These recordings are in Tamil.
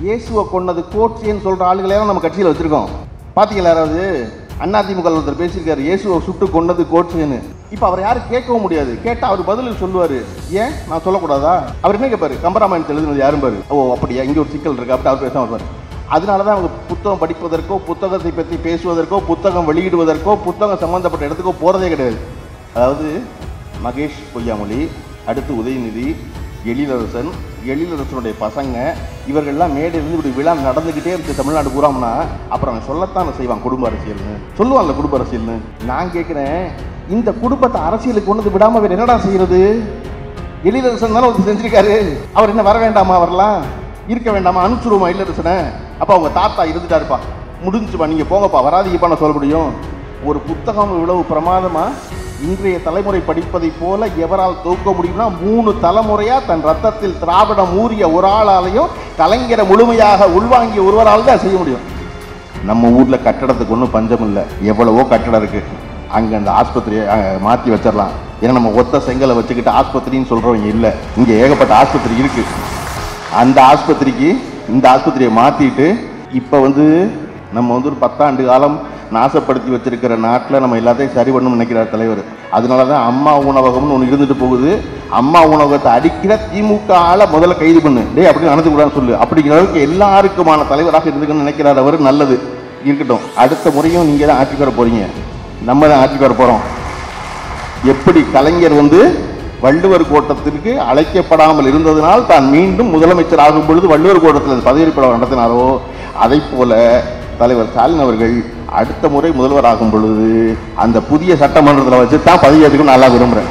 இயேசுவை கொன்னது கோட்சேன்னு சொல்ற ஆளுகளையெல்லாம் நம்ம கட்சியில் வச்சிருக்கோம் பாத்தீங்களா யாராவது அதிமுக ஒருத்தர் பேசியிருக்காரு இயேசுவை சுட்டு கொன்னது கோட்சேன்னு இப்போ அவர் யாரும் கேட்கவும் முடியாது கேட்டா அவர் பதில் சொல்லுவாரு ஏன் நான் சொல்லக்கூடாதா அவர் என்ன கேட்பாரு கம்பராமாயணத்தில் எழுதுனது யாரும் பாரு ஓ அப்படியா இங்க ஒரு சிக்கல் இருக்கு அப்படி அவர் பேசாம வருவார் அதனால தான் அவங்க புத்தகம் படிப்பதற்கோ புத்தகத்தை பற்றி பேசுவதற்கோ புத்தகம் வெளியிடுவதற்கோ புத்தகம் சம்பந்தப்பட்ட இடத்துக்கோ போறதே கிடையாது அதாவது மகேஷ் பொய்யாமொழி அடுத்து உதயநிதி எழிலரசன் எழிலரசனுடைய பசங்க இவர்கள்லாம் மேடையிலிருந்து இப்படி விழா நடந்துக்கிட்டே இருக்கு தமிழ்நாடு பூராம்னா அப்புறம் அவன் சொல்லத்தான் செய்வான் குடும்ப அரசியல்னு சொல்லுவான்ல குடும்ப அரசியல்னு நான் கேட்குறேன் இந்த குடும்பத்தை அரசியலுக்கு கொண்டு வந்து விடாம வேற என்னடா செய்யறது எழிலரசன் தானே ஒருத்தர் செஞ்சிருக்காரு அவர் என்ன வர வேண்டாமா வரலாம் இருக்க வேண்டாமா அனுப்பிச்சுருவோமா எழிலரசனை அப்ப அவங்க தாத்தா இருந்துட்டாருப்பா முடிஞ்சுப்பா நீங்க போங்கப்பா வராதீங்கப்பா நான் சொல்ல முடியும் ஒரு புத்தகம் இவ்வளவு பிரமாதமா இன்றைய தலைமுறை படிப்பதை போல எவரால் தூக்க முடியும்னா மூணு தலைமுறையா தன் ரத்தத்தில் திராவிடம் ஊறிய ஒரு ஆளாலையும் கலைஞரை முழுமையாக உள்வாங்கிய ஒருவரால் தான் செய்ய முடியும் நம்ம ஊர்ல கட்டடத்துக்கு ஒன்றும் பஞ்சம் இல்லை எவ்வளவோ கட்டடம் இருக்கு அங்க அந்த ஆஸ்பத்திரியை அஹ், மாத்தி வச்சிடலாம் ஏன்னா நம்ம ஒத்த செங்கலை வச்சுக்கிட்டு ஆஸ்பத்திரின்னு சொல்றவங்க இல்லை இங்க ஏகப்பட்ட ஆஸ்பத்திரி இருக்கு அந்த ஆஸ்பத்திரிக்கு இந்த ஆஸ்பத்திரியை மாத்திட்டு இப்ப வந்து நம்ம வந்து ஒரு பத்தாண்டு காலம் நாசப்படுத்தி வச்சிருக்கிற நாட்டில் நம்ம எல்லாத்தையும் சரி பண்ணணும்னு நினைக்கிறார் தலைவர் அதனால தான் அம்மா உணவகம்னு ஒன்று இருந்துட்டு போகுது அம்மா உணவகத்தை அடிக்கிற திமுக ஆளை முதல்ல கைது பண்ணு டேய் அப்படி நடந்து கூடாதுன்னு சொல்லு அப்படிங்கிற அளவுக்கு எல்லாருக்குமான தலைவராக இருந்துக்கணும்னு நினைக்கிறார் அவர் நல்லது இருக்கட்டும் அடுத்த முறையும் நீங்கள் தான் ஆட்சிக்கு வர போறீங்க நம்ம தான் ஆட்சிக்கு வர போகிறோம் எப்படி கலைஞர் வந்து வள்ளுவர் கோட்டத்திற்கு அழைக்கப்படாமல் இருந்ததனால் தான் மீண்டும் முதலமைச்சர் ஆகும் பொழுது வள்ளுவர் கோட்டத்தில் பதவியேற்பு நடத்தினாரோ அதை போல தலைவர் ஸ்டாலின் அவர்கள் அடுத்த முறை முதல்வர் ஆகும் பொழுது அந்த புதிய சட்டமன்றத்தில் வச்சு தான் பதவியேற்றுக்கும் நல்லா விரும்புகிறேன்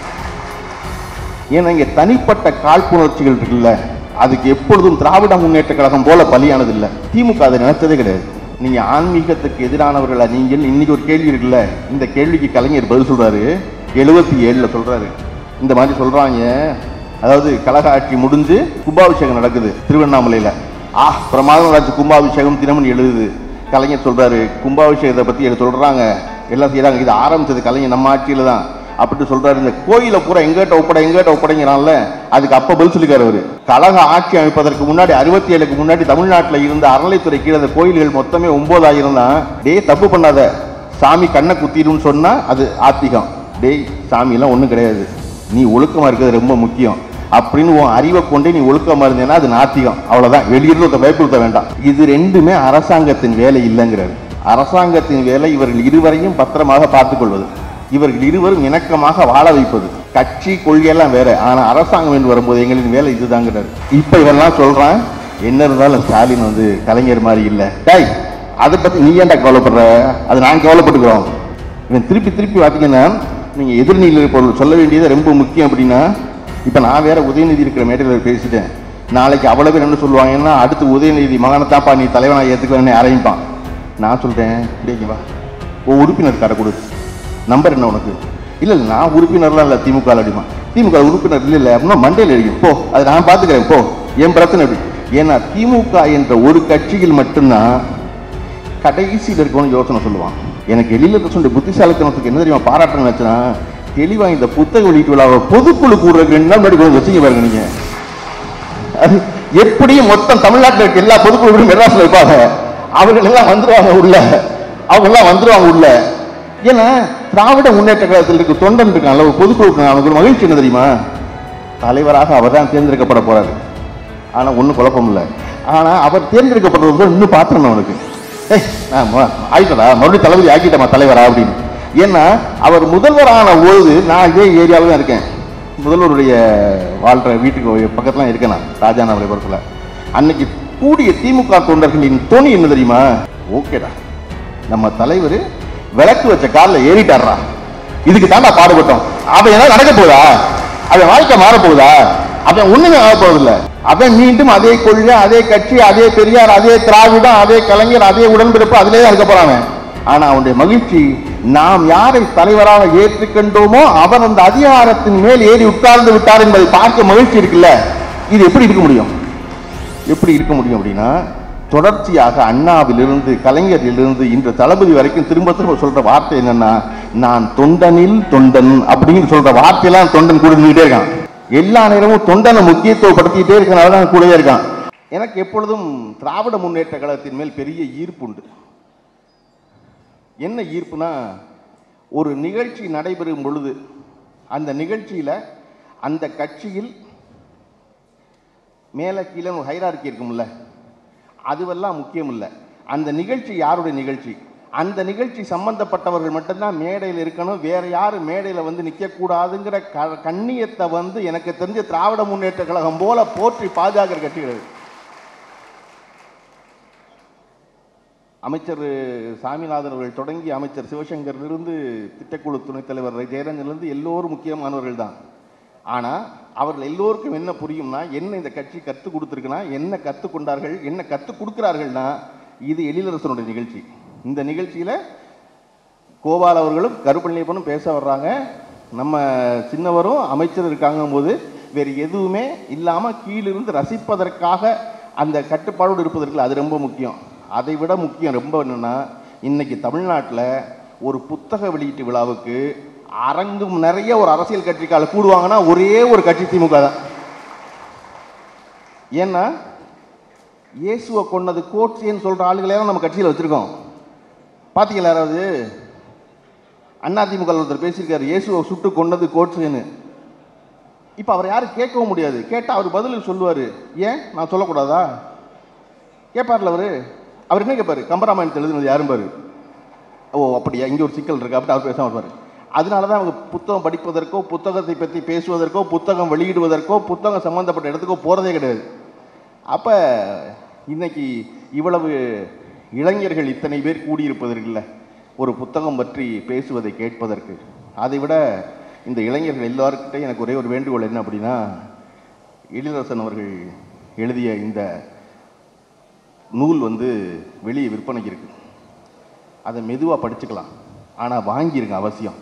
ஏன்னா இங்க தனிப்பட்ட காழ்ப்புணர்ச்சிகள் இருக்குல்ல அதுக்கு எப்பொழுதும் திராவிட முன்னேற்ற கழகம் போல பலியானது இல்ல திமுக அதை நினைச்சதே கிடையாது நீங்க ஆன்மீகத்துக்கு எதிரானவர்களா நீங்கள் இன்னைக்கு ஒரு கேள்வி இருக்குல்ல இந்த கேள்விக்கு கலைஞர் பதில் சொல்றாரு எழுபத்தி ஏழுல சொல்றாரு இந்த மாதிரி சொல்றாங்க அதாவது கழக ஆட்சி முடிஞ்சு கும்பாபிஷேகம் நடக்குது திருவண்ணாமலையில ஆ பிரமாதம் நடந்துச்சு கும்பாபிஷேகம் தினமணி எழுதுது கலைஞர் சொல்றாரு கும்பாபிஷேகத்தை பத்தி எனக்கு சொல்றாங்க எல்லாம் செய்றாங்க இது ஆரம்பிச்சது கலைஞர் நம்ம ஆட்சியில தான் அப்படி சொல்றாரு இந்த கோயிலை பூரா எங்கிட்ட ஒப்படை எங்கிட்ட ஒப்படைங்கிறான்ல அதுக்கு அப்ப பதில் சொல்லிக்காரு அவரு கழக ஆட்சி அமைப்பதற்கு முன்னாடி அறுபத்தி ஏழுக்கு முன்னாடி தமிழ்நாட்டுல இருந்த அறளைத்துறை கீழே அந்த கோயில்கள் மொத்தமே ஒன்பதாயிரம் தான் டேய் தப்பு பண்ணாத சாமி கண்ணை குத்திடும்னு சொன்னா அது ஆத்திகம் டேய் சாமி எல்லாம் ஒண்ணும் கிடையாது நீ ஒழுக்கமா இருக்கிறது ரொம்ப முக்கியம் அப்படின்னு உன் அறிவை கொண்டே நீ ஒழுக்கமா இருந்தேன்னா அது நாத்திகம் அவ்வளவுதான் வெளியிருந்து ஒருத்த பயப்படுத்த வேண்டாம் இது ரெண்டுமே அரசாங்கத்தின் வேலை இல்லைங்கிறாரு அரசாங்கத்தின் வேலை இவர்கள் இருவரையும் பத்திரமாக பார்த்துக் கொள்வது இவர்கள் இருவரும் இணக்கமாக வாழ வைப்பது கட்சி கொள்கையெல்லாம் வேற ஆனா அரசாங்கம் என்று வரும்போது எங்களின் வேலை இதுதாங்கிறாரு இப்ப இவெல்லாம் சொல்றான் என்ன இருந்தாலும் ஸ்டாலின் வந்து கலைஞர் மாதிரி இல்ல டேய் அதை பத்தி நீ ஏன்டா கவலைப்படுற அது நான் கவலைப்பட்டுக்கிறோம் இவன் திருப்பி திருப்பி பார்த்தீங்கன்னா நீங்க எதிர்நீல பொருள் சொல்ல வேண்டியது ரொம்ப முக்கியம் அப்படின்னா இப்ப நான் வேற உதயநிதி இருக்கிற மேடையில் பேசிட்டேன் நாளைக்கு அவ்வளவு பேர் என்ன சொல்லுவாங்கன்னா அடுத்து உதயநிதி மகனைத்தாப்பா நீ தலைவனாக ஏற்றுக்கலான்னு ஆரம்பிப்பான் நான் சொல்றேன் டேய் வா உன் உறுப்பினர் கடை கொடு நம்பர் என்ன உனக்கு இல்ல இல்ல நான் உறுப்பினர்லாம் இல்லை திமுக அடிமா திமுக உறுப்பினர் இல்லை இல்லை அப்படின்னா மண்டையில் எழுதி போ அதை நான் பார்த்துக்கிறேன் போ என் பிரச்சனை எப்படி ஏன்னா திமுக என்ற ஒரு கட்சியில் மட்டும்தான் கடைசியில் இருக்கவனு யோசனை சொல்லுவான் எனக்கு எழில சொல்ற புத்திசாலித்தனத்துக்கு என்ன தெரியுமா பாராட்டணும் வச்சுனா தெளிவா இந்த புத்தக வெளியீட்டு விழாவை பொதுக்குழு கூடுறதுக்கு ரெண்டு நாள் முன்னாடி கொண்டு வந்து வச்சுங்க பாருங்க நீங்க அது எப்படியும் மொத்தம் தமிழ்நாட்டில் இருக்க எல்லா பொதுக்குழுவும் மெட்ராஸ்ல இருப்பாங்க அவர்கள் எல்லாம் வந்துருவாங்க உள்ள அவங்க எல்லாம் வந்துருவாங்க உள்ள ஏன்னா திராவிட முன்னேற்ற கழகத்தில் இருக்க தொண்டன் இருக்கான்ல ஒரு பொதுக்குழு இருக்கான், அவனுக்கு ஒரு மகிழ்ச்சி என்ன தெரியுமா தலைவராக அவர் தான் தேர்ந்தெடுக்கப்பட போறாரு ஆனா ஒண்ணும் குழப்பம் இல்லை ஆனா அவர் தேர்ந்தெடுக்கப்படுறது இன்னும் பாத்திரம் அவனுக்கு ஏய் நான் ம- ஆயிட்டடா மறுபடியும் தளபதி ஆக்கிட்டமா தலைவரா அப்படின்னு ஏன்னா அவர் முதல்வரான பொழுது நான் இதே ஏரியாவில் தான் இருக்கேன் முதல்வருடைய வாழ்ற வீட்டுக்கு பக்கத்துல இருக்கேன் நான் ராஜாநாமலைபுரத்தில் அன்னைக்கு கூடிய திமுக தொண்டர்களின் துணி என்ன தெரியுமா ஓகேடா நம்ம தலைவர் விளக்கு வச்ச காலில் ஏறிட்டாடுறா இதுக்கு தாண்டா பாடுபட்டோம் அவன் என்ன நடக்க போதா அவன் வாழ்க்கை மாற போகுதா அவன் ஒண்ணுமே ஆக போறதில்ல அவன் மீண்டும் அதே கொள்கை அதே கட்சி அதே பெரியார் அதே திராவிடம் அதே கலைஞர் அதே உடன்பிறப்பு அதிலே தான் இருக்க போறான் அவன். ஆனா அவனுடைய மகிழ்ச்சி நாம் யாரை தலைவராக ஏற்றுக்கொண்டோமோ அவர் அந்த அதிகாரத்தின் மேல் ஏறி உட்கார்ந்து விட்டார் என்பதை பார்க்க மகிழ்ச்சி இருக்குல்ல இது எப்படி இருக்க முடியும் எப்படி இருக்க முடியும் அப்படின்னா தொடர்ச்சியாக அண்ணாவிலிருந்து கலைஞரிலிருந்து இன்று தளபதி வரைக்கும் திரும்ப திரும்ப சொல்ற வார்த்தை என்னன்னா நான் தொண்டனில் தொண்டன் அப்படின்னு சொல்ற வார்த்தையெல்லாம் தொண்டன் கூட இருந்துகிட்டே இருக்கான் எல்லா நேரமும் தொண்டனை முக்கியத்துவப்படுத்திக்கிட்டே இருக்கனால தான் கூடவே இருக்கான் எனக்கு எப்பொழுதும் திராவிட முன்னேற்ற கழகத்தின் மேல் பெரிய ஈர்ப்பு உண்டு என்ன ஈர்ப்புனா ஒரு நிகழ்ச்சி நடைபெறும் பொழுது அந்த நிகழ்ச்சியில் அந்த கட்சியில் மேலே கீழே ஒரு ஹைரார்கி இருக்கும்ல அதுவெல்லாம் முக்கியம் இல்லை அந்த நிகழ்ச்சி யாருடைய நிகழ்ச்சி அந்த நிகழ்ச்சி சம்பந்தப்பட்டவர்கள் மட்டும்தான் மேடையில் இருக்கணும் வேற யாரும் மேடையில் வந்து நிற்கக்கூடாதுங்கிற க கண்ணியத்தை வந்து எனக்கு தெரிஞ்ச திராவிட முன்னேற்ற கழகம் போல போற்றி பாதுகாக்கிற கட்சிகள் அமைச்சர் சாமிநாதன் அவர்கள் தொடங்கி அமைச்சர் சிவசங்கரிலிருந்து திட்டக்குழு துணைத் தலைவர் ஜெயரஞ்சன்லேருந்து எல்லோரும் முக்கியமானவர்கள் தான் ஆனால் அவர்கள் எல்லோருக்கும் என்ன புரியும்னா என்ன இந்த கட்சி கற்றுக் கொடுத்துருக்குன்னா என்ன கற்றுக்கொண்டார்கள் என்ன கற்றுக் கொடுக்குறார்கள்னா இது எழிலரசனுடைய நிகழ்ச்சி இந்த நிகழ்ச்சியில் கோபால் அவர்களும் கருப்பள்ளியப்பனும் பேச வர்றாங்க நம்ம சின்னவரும் அமைச்சர் இருக்காங்கும் போது வேறு எதுவுமே இல்லாமல் கீழிருந்து ரசிப்பதற்காக அந்த கட்டுப்பாடோடு இருப்பதற்கு அது ரொம்ப முக்கியம் அதை விட முக்கியம் ரொம்ப என்னென்னா இன்னைக்கு தமிழ்நாட்டில் ஒரு புத்தக வெளியீட்டு விழாவுக்கு அரங்கும் நிறைய ஒரு அரசியல் கட்சிக்கால கூடுவாங்கன்னா ஒரே ஒரு கட்சி திமுக தான் ஏன்னா இயேசுவை கொன்னது கோட்சேன்னு சொல்கிற ஆளுகளே நம்ம கட்சியில் வச்சுருக்கோம் பார்த்தீங்களா யாராவது அதிமுக ஒருத்தர் பேசியிருக்காரு இயேசுவை சுட்டு கொன்னது கோட்சேன்னு இப்போ அவர் யாரும் கேட்கவும் முடியாது கேட்டால் அவர் பதில் சொல்லுவார் ஏன் நான் சொல்லக்கூடாதா கேட்பார்ல அவர் அவர் என்ன கேட்பாரு கம்பராமாயணத்தில் எழுதுனது யாரும் பாரு ஓ அப்படியா இங்கே ஒரு சிக்கல் இருக்கு அப்படி அவர் பேசாமல் இருப்பார் அதனால தான் அவங்க புத்தகம் படிப்பதற்கோ புத்தகத்தை பற்றி பேசுவதற்கோ புத்தகம் வெளியிடுவதற்கோ புத்தகம் சம்மந்தப்பட்ட இடத்துக்கோ போகிறதே கிடையாது அப்போ இன்னைக்கு இவ்வளவு இளைஞர்கள் இத்தனை பேர் கூடியிருப்பதற்கில்ல ஒரு புத்தகம் பற்றி பேசுவதை கேட்பதற்கு அதை விட இந்த இளைஞர்கள் எல்லாருக்கிட்டையும் எனக்கு ஒரே ஒரு வேண்டுகோள் என்ன அப்படின்னா எழிலரசன் அவர்கள் எழுதிய இந்த நூல் வந்து வெளியே விற்பனைக்கு இருக்கு அதை மெதுவாக படிச்சுக்கலாம் ஆனால் வாங்கிருங்க அவசியம்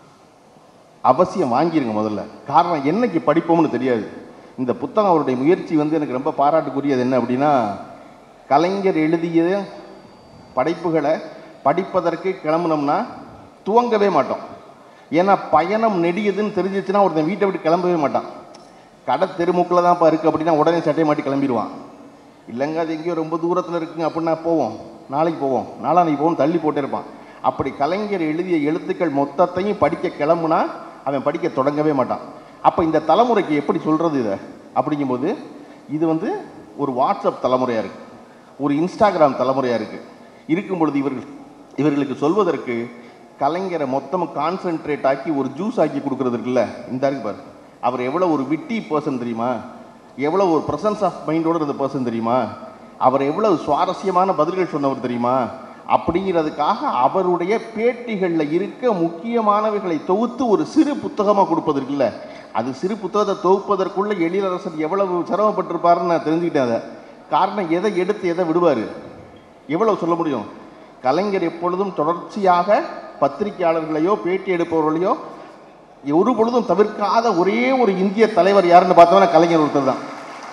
அவசியம் வாங்கிருங்க முதல்ல காரணம் என்னைக்கு படிப்போம்னு தெரியாது இந்த புத்தகம் அவருடைய முயற்சி வந்து எனக்கு ரொம்ப பாராட்டுக்குரியது என்ன அப்படின்னா கலைஞர் எழுதிய படைப்புகளை படிப்பதற்கு கிளம்புனோம்னா துவங்கவே மாட்டோம் ஏன்னா பயணம் நெடியதுன்னு தெரிஞ்சிச்சுன்னா ஒருத்தன் வீட்டை விட்டு கிளம்பவே மாட்டான் கடை தெருமுக்கில் தான்ப்பா இருக்குது அப்படின்னா உடனே சட்டை மாட்டி கிளம்பிடுவான் இல்லைங்க அது எங்கேயோ ரொம்ப தூரத்தில் இருக்குங்க அப்படின்னா போவோம் நாளைக்கு போவோம் நாளான்னைக்கு போவோம் தள்ளி போட்டே இருப்பான் அப்படி கலைஞர் எழுதிய எழுத்துக்கள் மொத்தத்தையும் படிக்க கிளம்புனா அவன் படிக்க தொடங்கவே மாட்டான் அப்போ இந்த தலைமுறைக்கு எப்படி சொல்கிறது இதை அப்படிங்கும்போது இது வந்து ஒரு வாட்ஸ்அப் தலைமுறையாக இருக்குது ஒரு இன்ஸ்டாகிராம் தலைமுறையாக இருக்குது இருக்கும் பொழுது இவர்கள் இவர்களுக்கு சொல்வதற்கு கலைஞரை மொத்தமாக கான்சென்ட்ரேட் ஆக்கி ஒரு ஜூஸ் ஆக்கி கொடுக்குறது இருக்குல்ல இந்த இருக்கு பாரு அவர் எவ்வளோ ஒரு விட்டி பர்சன் தெரியுமா எவ்வளோ ஒரு ப்ரெசன்ஸ் ஆஃப் மைண்டோட இருந்த பர்சன் தெரியுமா அவர் எவ்வளவு சுவாரஸ்யமான பதில்கள் சொன்னவர் தெரியுமா அப்படிங்கிறதுக்காக அவருடைய பேட்டிகளில் இருக்க முக்கியமானவைகளை தொகுத்து ஒரு சிறு புத்தகமாக கொடுப்பதற்குல்ல அது சிறு புத்தகத்தை தொகுப்பதற்குள்ள எழிலரசன் எவ்வளவு சிரமப்பட்டிருப்பாருன்னு நான் தெரிஞ்சுக்கிட்டேன் அதை காரணம் எதை எடுத்து எதை விடுவார் எவ்வளவு சொல்ல முடியும் கலைஞர் எப்பொழுதும் தொடர்ச்சியாக பத்திரிகையாளர்களையோ பேட்டி எடுப்பவர்களையோ ஒரு பொழுதும் தவிர்க்காத ஒரே ஒரு இந்திய தலைவர் யாருன்னு பார்த்தோம்னா கலைஞர் ஒருத்தர் தான்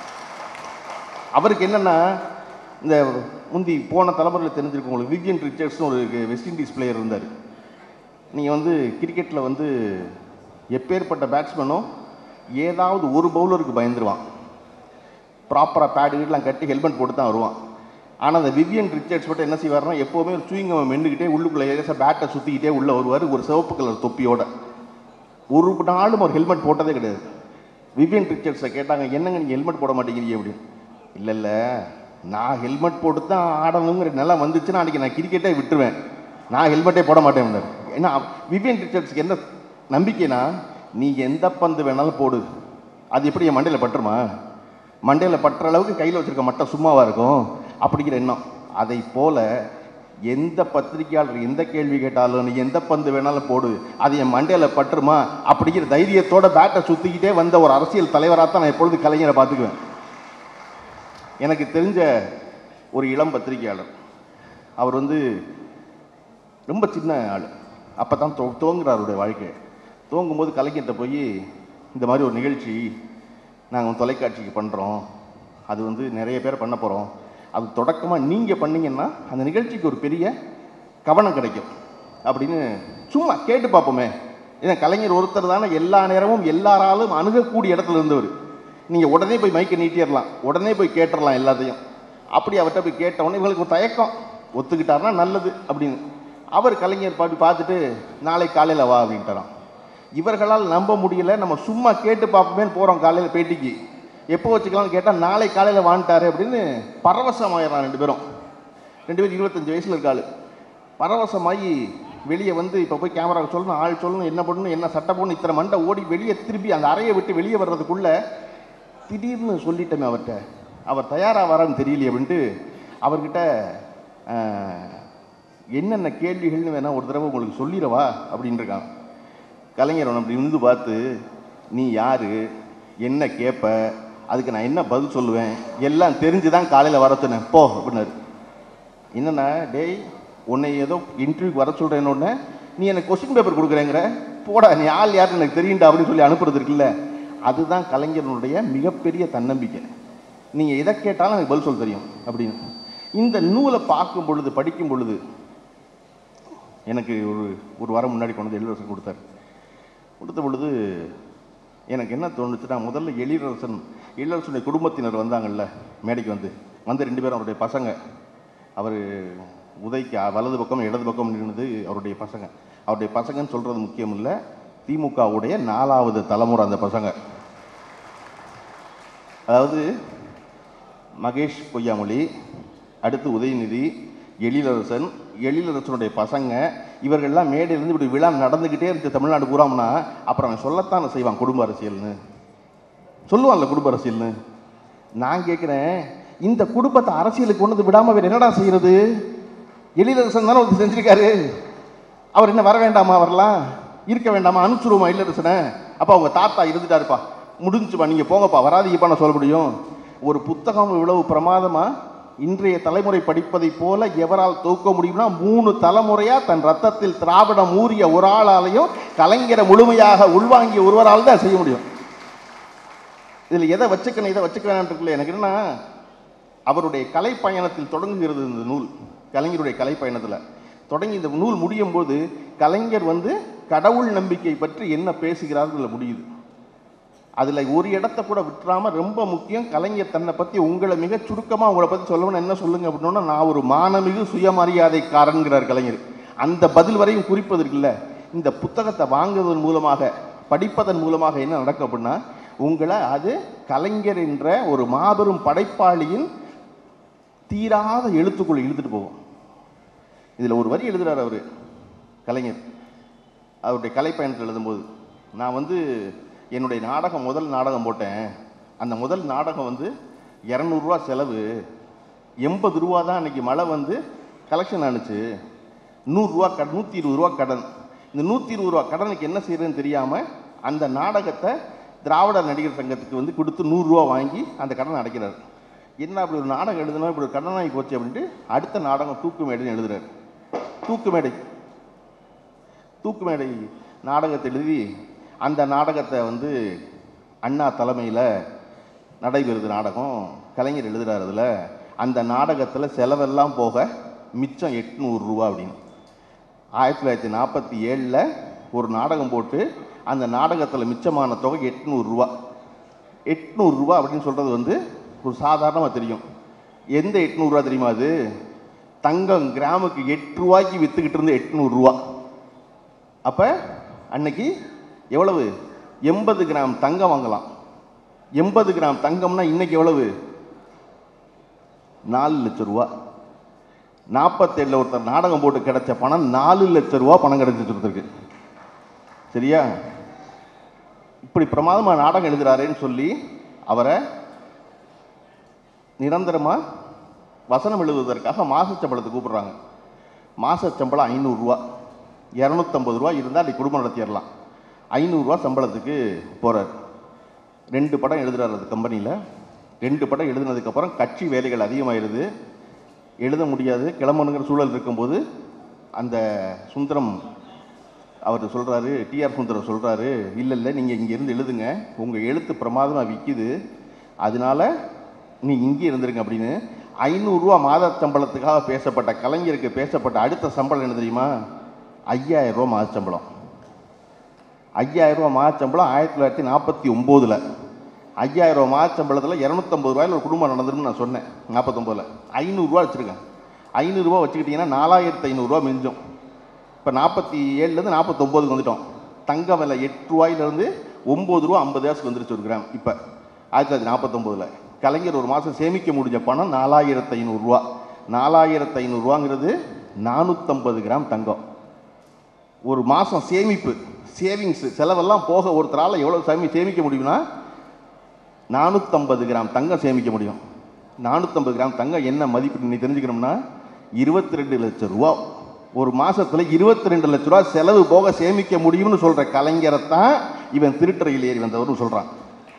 அவருக்கு என்னன்னா இந்த முந்தி போன தலைமுறையில் தெரிஞ்சிருக்கும் உங்களுக்கு விவியன் ரிச்சர்ட்ஸ்னு ஒரு வெஸ்ட் இண்டீஸ் பிளேயர் இருந்தார் நீங்கள் வந்து கிரிக்கெட்டில் வந்து எப்பேற்பட்ட பேட்ஸ்மேனும் ஏதாவது ஒரு பவுலருக்கு பயந்துருவான் ப்ராப்பராக பேடு வீடெலாம் கட்டி ஹெல்மெட் போட்டு தான் வருவான் ஆனால் அந்த விவியன் ரிச்சர்ட்ஸ் மட்டும் என்ன செய்வார்னா எப்போவுமே ஒரு சூயிங்க மென்னுக்கிட்டே உள்ளுக்குள்ளே ஏதாச்சும் பேட்டை சுற்றிக்கிட்டே உள்ளே வருவார் ஒரு சிவப்பு கலர் தொப்பியோட ஒரு நாளும் ஒரு ஹெல்மெட் போட்டதே கிடையாது விவியன் ரிச்சர்ட்ஸை கேட்டாங்க என்னங்க நீங்கள் ஹெல்மெட் போட மாட்டேங்கிறீங்க அப்படின்னு இல்லை இல்லை நான் ஹெல்மெட் போட்டு தான் ஆடணுங்கிற நிலம் வந்துச்சுன்னா அன்றைக்கி நான் கிரிக்கெட்டே விட்டுருவேன் நான் ஹெல்மெட்டே போட மாட்டேன் ஏன்னா விவியன் ரிச்சர்ட்ஸ்க்கு என்ன நம்பிக்கைனா நீ எந்த பந்து வேணாலும் போடு அது எப்படி என் மண்டையில் பட்டுருமா மண்டையில் பட்டுற அளவுக்கு கையில் வச்சுருக்க மட்டும் சும்மாவாக இருக்கும் அப்படிங்கிற எண்ணம் அதை போல எந்த பத்திரிகையாளர் எந்த கேள்வி கேட்டாலும் நீ எந்த பந்து வேணாலும் போடு அது என் மண்டையில் பட்டுருமா அப்படிங்கிற தைரியத்தோட பேட்டை சுற்றிக்கிட்டே வந்த ஒரு அரசியல் தலைவராக தான் நான் எப்பொழுது கலைஞரை பார்த்துக்குவேன் எனக்கு தெரிஞ்ச ஒரு இளம் பத்திரிகையாளர் அவர் வந்து ரொம்ப சின்ன ஆள் அப்போ தான் தோ துவங்குறார் அவருடைய வாழ்க்கை துவங்கும்போது கலைஞர்கிட்ட போய் இந்த மாதிரி ஒரு நிகழ்ச்சி நாங்கள் தொலைக்காட்சிக்கு பண்ணுறோம் அது வந்து நிறைய பேர் பண்ண போகிறோம் அது தொடக்கமாக நீங்கள் பண்ணீங்கன்னா அந்த நிகழ்ச்சிக்கு ஒரு பெரிய கவனம் கிடைக்கும் அப்படின்னு சும்மா கேட்டு பார்ப்போமே ஏன்னா கலைஞர் ஒருத்தர் தானே எல்லா நேரமும் எல்லாராலும் அணுகக்கூடிய இடத்துல இருந்தவர் நீங்கள் உடனே போய் மைக்கை நீட்டிடலாம் உடனே போய் கேட்டுடலாம் எல்லாத்தையும் அப்படி அவர்கிட்ட போய் கேட்டவுடனே இவங்களுக்கு ஒரு தயக்கம் ஒத்துக்கிட்டாருன்னா நல்லது அப்படின்னு அவர் கலைஞர் பாட்டு பார்த்துட்டு நாளை காலையில் வா அப்படின்ட்டாராம் இவர்களால் நம்ப முடியல நம்ம சும்மா கேட்டு பார்ப்போமே போகிறோம் காலையில் பேட்டிக்கு எப்போ வச்சுக்கலாம்னு கேட்டால் நாளை காலையில் வான்ட்டாரு அப்படின்னு பரவசமாயிடறான் ரெண்டு பேரும் ரெண்டு பேரும் இருபத்தஞ்சு வயசில் இருக்காள் பரவசமாகி வெளியே வந்து இப்போ போய் கேமரா சொல்லணும் ஆள் சொல்லணும் என்ன பண்ணணும் என்ன சட்டை போடணும் இத்தனை மண்டை ஓடி வெளியே திருப்பி அந்த அறையை விட்டு வெளியே வர்றதுக்குள்ள திடீர்னு சொல்லிட்டேமே அவர்கிட்ட அவர் தயாராக வரான்னு தெரியலையே அப்படின்ட்டு அவர்கிட்ட ஆஹ், என்னென்ன கேள்விகள்னு வேணா ஒரு தடவை உங்களுக்கு சொல்லிடவா அப்படின்னு இருக்கான் கலைஞர் அவனை அப்படி இருந்து பார்த்து நீ யாரு என்ன கேட்ப அதுக்கு நான் என்ன பதில் சொல்லுவேன் எல்லாம் தெரிஞ்சு தான் காலையில் வர சொன்னேன் போ அப்படின்னாரு என்னண்ணா டேய் உன்னை ஏதோ இன்டர்வியூக்கு வர சொல்கிறேன்னு உடனே நீ எனக்கு கொஸ்டின் பேப்பர் கொடுக்குறேங்கிற போடா நீ ஆள் யாருன்னு எனக்கு தெரியும்டா அப்படின்னு சொல்லி அனுப்புறது இருக்குல்ல அதுதான் கலைஞரனுடைய மிகப்பெரிய தன்னம்பிக்கை நீங்கள் எதை கேட்டாலும் எனக்கு பதில் சொல்ல தெரியும் அப்படின்னு இந்த நூலை பார்க்கும் பொழுது படிக்கும் பொழுது எனக்கு ஒரு ஒரு வாரம் முன்னாடி கொண்டு வந்து எழிலரசன் கொடுத்தாரு கொடுத்த பொழுது எனக்கு என்ன தோணுச்சுன்னா முதல்ல எழிலரசன் எழிலரசனுடைய குடும்பத்தினர் வந்தாங்கல்ல மேடைக்கு வந்து வந்து ரெண்டு பேரும் அவருடைய பசங்க அவர் உதைக்கு வலது பக்கம் இடது பக்கம் நின்றது அவருடைய பசங்க அவருடைய பசங்கன்னு சொல்கிறது முக்கியம் இல்லை திமுகவுடைய நாலாவது தலைமுறை அந்த பசங்க அதாவது மகேஷ் பொய்யாமொழி அடுத்து உதயநிதி எழிலரசன் எழிலரசனுடைய பசங்க இவர்கள்லாம் மேடையிலேருந்து இப்படி விழா நடந்துக்கிட்டே இருந்துச்சு தமிழ்நாடு பூராம்னா அப்புறம் அவன் சொல்லத்தானே செய்வான் குடும்ப அரசியல்னு சொல்லுவான்ல குடும்ப அரசியல்னு நான் கேட்குறேன் இந்த குடும்பத்தை அரசியலுக்கு கொண்டு வந்து விடாமல் வேறு என்னடா செய்யறது எழிலரசன் தானே ஒருத்தர் செஞ்சிருக்காரு அவர் என்ன வர வேண்டாமா வரலாம் இருக்க வேண்டாமா அனுப்பிச்சுருவோமா இல்லரசனை அப்போ அவங்க தாத்தா இருந்துட்டாருப்பா முடிஞ்சுப்பா நீங்கள் போங்கப்பா வராதீங்கப்பா நான் சொல்ல முடியும் ஒரு புத்தகம் இவ்வளவு பிரமாதமா இன்றைய தலைமுறை படிப்பதைப் போல எவரால் தூக்க முடியும்னா மூணு தலைமுறையா தன் ரத்தத்தில் திராவிடம் ஊறிய ஒரு ஆளாலையும் கலைஞரை முழுமையாக உள்வாங்கிய ஒருவரால் தான் செய்ய முடியும் இதில் எதை வச்சுக்கணும் இதை வச்சுக்க வேணான்றதுல எனக்கு என்னன்னா அவருடைய கலை பயணத்தில் தொடங்குகிறது இந்த நூல் கலைஞருடைய கலை பயணத்தில் தொடங்கி இந்த நூல் முடியும் போது கலைஞர் வந்து கடவுள் நம்பிக்கை பற்றி என்ன பேசுகிறார்கள் முடியுது அதில் ஒரு இடத்த கூட விட்டுறாம ரொம்ப முக்கியம் கலைஞர் தன்னை பற்றி உங்களை மிக சுருக்கமாக உங்களை பற்றி சொல்லணும்னு என்ன சொல்லுங்க அப்படின்னா நான் ஒரு மானமிகு சுயமரியாதைக்காரன்கிறார் கலைஞர் அந்த பதில் வரையும் குறிப்பது இருக்குல்ல இந்த புத்தகத்தை வாங்குவதன் மூலமாக படிப்பதன் மூலமாக என்ன நடக்கும் அப்படின்னா உங்களை அது கலைஞர் என்ற ஒரு மாபெரும் படைப்பாளியின் தீராத எழுத்துக்குள்ள இழுத்துட்டு போகும் இதில் ஒரு வரி எழுதுறாரு அவர் கலைஞர் அவருடைய கலைப்பயணத்தில் எழுதும்போது நான் வந்து என்னுடைய நாடகம் முதல் நாடகம் போட்டேன் அந்த முதல் நாடகம் வந்து இரநூறுவா செலவு எண்பது ரூபா தான் அன்னைக்கு மழை வந்து கலெக்ஷன் ஆனுச்சு நூறுரூவா கடன் நூற்றி இருபது ரூபா கடன் இந்த நூற்றி இருபது ரூபா கடனுக்கு என்ன செய்யறதுன்னு தெரியாமல் அந்த நாடகத்தை திராவிட நடிகர் சங்கத்துக்கு வந்து கொடுத்து நூறுரூவா வாங்கி அந்த கடனை அடைக்கிறார் என்ன அப்படி ஒரு நாடகம் எழுதணும் இப்படி ஒரு கடனாகி போச்சு அப்படின்ட்டு அடுத்த நாடகம் தூக்கு மேடைன்னு எழுதுறாரு தூக்கு மேடை தூக்கு மேடை நாடகத்தை எழுதி அந்த நாடகத்தை வந்து அண்ணா தலைமையில் நடைபெறுது நாடகம் கலைஞர் எழுதுறாரு அதில் அந்த நாடகத்தில் செலவெல்லாம் போக மிச்சம் எட்நூறுரூவா அப்படின்னு ஆயிரத்தி தொள்ளாயிரத்தி நாற்பத்தி ஏழில் ஒரு நாடகம் போட்டு அந்த நாடகத்தில் மிச்சமான தொகை எட்நூறுரூவா எட்நூறுரூவா அப்படின்னு சொல்கிறது வந்து ஒரு சாதாரணமாக தெரியும் எந்த எட்நூறுரூவா தெரியுமா அது தங்கம் கிராமுக்கு எட்டு ரூபாய்க்கு விற்றுக்கிட்டு இருந்த எட்நூறுரூவா அப்போ அன்னைக்கு எவ்வளவு எண்பது கிராம் தங்கம் வாங்கலாம் எண்பது கிராம் தங்கம்னா இன்னைக்கு எவ்வளவு நாலு லட்சம் ரூபா நாற்பத்தேழில் ஒருத்தர் நாடகம் போட்டு கிடைச்ச பணம் நாலு லட்சம் ரூபா பணம் கிடைச்சிட்டு ஒருத்தருக்கு சரியா இப்படி பிரமாதமாக நாடகம் எழுதுறாரேன்னு சொல்லி அவரை நிரந்தரமாக வசனம் எழுதுவதற்காக மாசச்சம்பளத்துக்கு கூப்பிடுறாங்க மாசச்சம்பளம் ஐநூறுரூவா இரநூத்தம்பது ரூபா இருந்தால் அன்றைக்கி குடும்பம் நடத்திடலாம் ஐநூறுரூவா சம்பளத்துக்கு போகிறார் ரெண்டு படம் எழுதுறாரு அது கம்பெனியில் ரெண்டு படம் எழுதுனதுக்கப்புறம் கட்சி வேலைகள் அதிகமாகிடுது எழுத முடியாது கிளம்பணுங்கிற சூழல் இருக்கும்போது அந்த சுந்தரம் அவர் சொல்கிறாரு டிஆர் சுந்தரம் சொல்கிறாரு இல்லை இல்லை நீங்கள் இங்கேருந்து எழுதுங்க உங்கள் எழுத்து பிரமாதமாக விற்கிது அதனால நீ இங்கே இருந்துருங்க அப்படின்னு ஐநூறுரூவா மாத சம்பளத்துக்காக பேசப்பட்ட கலைஞருக்கு பேசப்பட்ட அடுத்த சம்பளம் என்ன தெரியுமா ஐயாயிரம் ரூபா மாத சம்பளம் ஐயாயிரம் ரூபா மாத சம்பளம் ஆயிரத்தி தொள்ளாயிரத்தி நாற்பத்தி ஒம்போதில் ஐயாயிரம் ரூபா மாத சம்பளத்தில் இரநூத்தம்பது ரூபாயில் ஒரு குடும்பம் நடந்துருன்னு நான் சொன்னேன் நாற்பத்தொம்போதில் ஐநூறுரூவா வச்சுருக்கேன் ஐநூறுரூவா வச்சுக்கிட்டிங்கன்னா நாலாயிரத்து ஐநூறுரூவா மிஞ்சும் இப்போ நாற்பத்தி ஏழுலேருந்து நாற்பத்தொம்போதுக்கு வந்துட்டோம் தங்க விலை எட்டு ரூபாயிலேருந்து ஒம்பது ரூபா ஐம்பது காசுக்கு வந்துருச்சு ஒரு கிராம் இப்போ ஆயிரத்தி தொள்ளாயிரத்தி நாற்பத்தொம்போதில் கலைஞர் ஒரு மாதம் சேமிக்க முடிஞ்ச பணம் நாலாயிரத்து ஐநூறுரூவா நாலாயிரத்து ஐநூறுரூவாங்கிறது நானூற்றம்பது கிராம் தங்கம் ஒரு மாதம் சேமிப்பு சேவிங்ஸ் செலவெல்லாம் போக ஒருத்தரால் எவ்வளோ சேமி சேமிக்க முடியும்னா நானூற்றம்பது கிராம் தங்கம் சேமிக்க முடியும் நானூற்றம்பது கிராம் தங்கம் என்ன மதிப்பு நீ தெரிஞ்சுக்கணும்னா இருபத்தி ரெண்டு லட்சம் ரூபா ஒரு மாசத்துல இருபத்தி ரெண்டு லட்ச ரூபா செலவு போக சேமிக்க முடியும்னு சொல்ற கலைஞரை தான் இவன் திருட்டுறையில் ஏறி வந்தவர்னு சொல்றான்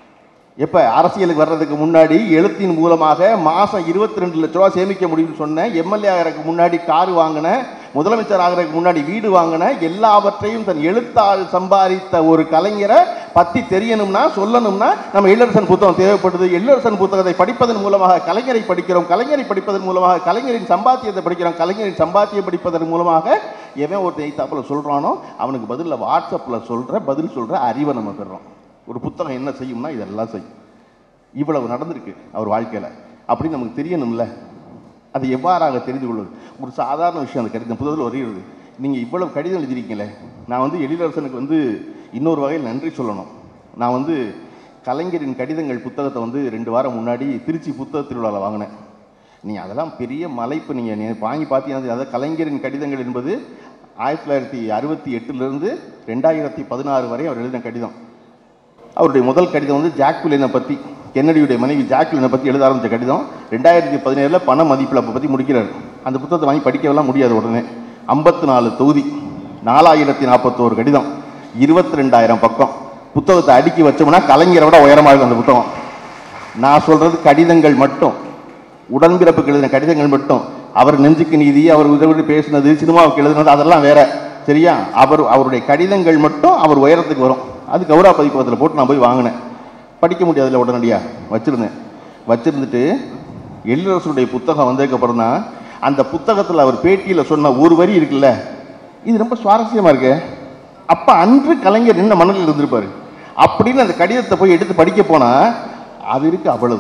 எப்ப அரசியலுக்கு வர்றதுக்கு முன்னாடி எழுத்தின் மூலமாக மாசம் இருபத்தி ரெண்டு லட்ச ரூபா சேமிக்க முடியும்னு சொன்னேன் எம்எல்ஏ ஆகிறதுக்கு முன்னாடி கார் வாங்கினேன் முதலமைச்சர் ஆகிறதுக்கு முன்னாடி வீடு வாங்கினேன் எல்லாவற்றையும் தன் எழுத்தால் சம்பாதித்த ஒரு கலைஞரை பத்தி தெரியணும்னா சொல்லணும்னா நம்ம எல்லரசன் புத்தகம் தேவைப்படுது எல்லரசன் புத்தகத்தை படிப்பதன் மூலமாக கலைஞரை படிக்கிறோம் கலைஞரை படிப்பதன் மூலமாக கலைஞரின் சம்பாத்தியத்தை படிக்கிறோம் கலைஞரின் சம்பாத்தியம் படிப்பதன் மூலமாக எவன் ஒருத்தன் எய்த்தாப்புல சொல்றானோ அவனுக்கு பதிலில் வாட்ஸ்அப்பில் சொல்ற பதில் சொல்ற அறிவை நம்ம பெறுறோம் ஒரு புத்தகம் என்ன செய்யும்னா இதெல்லாம் செய்யும் இவ்வளவு நடந்திருக்கு அவர் வாழ்க்கையில் அப்படின்னு நமக்கு தெரியணும்ல அது எவ்வாறாக தெரிந்து கொள்வது ஒரு சாதாரண விஷயம் அந்த கடிதம் புத்தகத்தில் வருகிறது நீங்கள் இவ்வளவு கடிதம் எழுதிருக்கீங்களே நான் வந்து எழிலரசனுக்கு வந்து இன்னொரு வகையில் நன்றி சொல்லணும் நான் வந்து கலைஞரின் கடிதங்கள் புத்தகத்தை வந்து ரெண்டு வாரம் முன்னாடி திருச்சி புத்தக திருவிழாவில் வாங்கினேன் நீங்கள் அதெல்லாம் பெரிய மலைப்பு நீங்கள் வாங்கி பார்த்தீங்கன்னா அதாவது கலைஞரின் கடிதங்கள் என்பது ஆயிரத்தி தொள்ளாயிரத்தி அறுபத்தி எட்டுலேருந்து ரெண்டாயிரத்தி பதினாறு வரை அவர் எழுதின கடிதம் அவருடைய முதல் கடிதம் வந்து ஜாக்குலினை பற்றி கென்னடியுடைய மனைவி ஜாக்குலினை பற்றி எழுத ஆரம்பித்த கடிதம் ரெண்டாயிரத்தி பதினேழில் பண மதிப்பிழப்பை பற்றி முடிக்கிறார் அந்த புத்தகத்தை வாங்கி படிக்கவெல்லாம் முடியாது உடனே ஐம்பத்தி நாலு தொகுதி நாலாயிரத்தி நாற்பத்தோரு கடிதம் இருபத்தி ரெண்டாயிரம் பக்கம் புத்தகத்தை அடுக்கி வச்சோம்னா கலைஞரை விட உயரமாக இருக்கும் அந்த புத்தகம் நான் சொல்றது கடிதங்கள் மட்டும் உடன்பிறப்புக்கு எழுதின கடிதங்கள் மட்டும் அவர் நெஞ்சுக்கு நீதி அவர் உதவி பேசினது சினிமாவுக்கு எழுதினது அதெல்லாம் வேற சரியா அவர் அவருடைய கடிதங்கள் மட்டும் அவர் உயரத்துக்கு வரும் அது கௌரவ பதிப்பகத்தில் போட்டு நான் போய் வாங்கினேன் படிக்க முடியாதுல்ல உடனடியாக வச்சுருந்தேன் வச்சிருந்துட்டு எழிலரசனுடைய புத்தகம் வந்ததுக்கப்புறம் தான் அந்த புத்தகத்தில் அவர் பேட்டியில் சொன்ன ஒரு வரி இருக்குல்ல இது ரொம்ப சுவாரஸ்யமாக இருக்கு அப்போ அன்று கலைஞர் என்ன மனதில் இருந்திருப்பாரு அப்படின்னு அந்த கடிதத்தை போய் எடுத்து படிக்க போனால் அது இருக்கு அவ்வளவு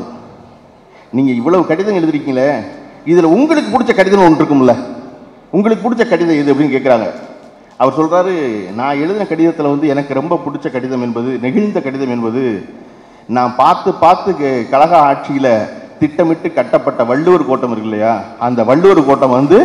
நீங்கள் இவ்வளவு கடிதம் எழுதிருக்கீங்களே இதில் உங்களுக்கு பிடிச்ச கடிதம் ஒன்று இருக்கும்ல உங்களுக்கு பிடிச்ச கடிதம் எது அப்படின்னு கேட்குறாங்க அவர் சொல்கிறாரு நான் எழுதின கடிதத்தில் வந்து எனக்கு ரொம்ப பிடிச்ச கடிதம் என்பது நெகிழ்ந்த கடிதம் என்பது நான் பார்த்து பார்த்து க- கழக ஆட்சியில் திட்டமிட்டு கட்டப்பட்ட வள்ளுவர் கோட்டம் இருக்கு இல்லையா அந்த வள்ளுவர் கோட்டம் வந்து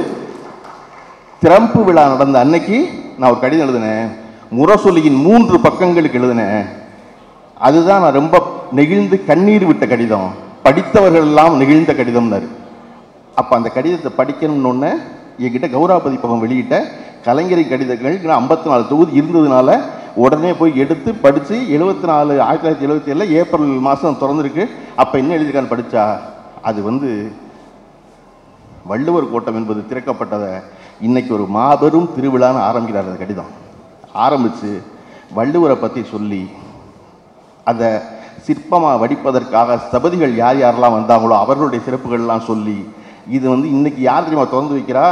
திறப்பு விழா நடந்த அன்னைக்கு நான் ஒரு கடிதம் எழுதினேன் முரசொலியின் மூன்று பக்கங்களுக்கு எழுதினேன் அதுதான் நான் ரொம்ப நெகிழ்ந்து கண்ணீர் விட்ட கடிதம் படித்தவர்கள் எல்லாம் நெகிழ்ந்த கடிதம்னாரு அப்போ அந்த கடிதத்தை படிக்கணும்னு ஒன்று என்கிட்ட கௌரவ பதிப்பகம் வெளியிட்ட கலைஞரின் கடிதங்கள் ஐம்பத்தி நாலு தொகுதி இருந்ததுனால உடனே போய் எடுத்து படித்து எழுபத்தி நாலு ஆயிரத்தி தொள்ளாயிரத்தி எழுபத்தி ஏழில் ஏப்ரல் மாதம் திறந்துருக்கு அப்போ என்ன எழுதியிருக்கான்னு படித்தா அது வந்து வள்ளுவர் கோட்டம் என்பது திறக்கப்பட்டதை இன்னைக்கு ஒரு மாபெரும் திருவிழான்னு ஆரம்பிக்கிறார் அந்த கடிதம் ஆரம்பித்து வள்ளுவரை பற்றி சொல்லி அதை சிற்பமாக வடிப்பதற்காக ஸ்தபதிகள் யார் யாரெல்லாம் வந்தாங்களோ அவர்களுடைய சிறப்புகள்லாம் சொல்லி இது வந்து இன்னைக்கு யார் தெரியுமா திறந்து வைக்கிறா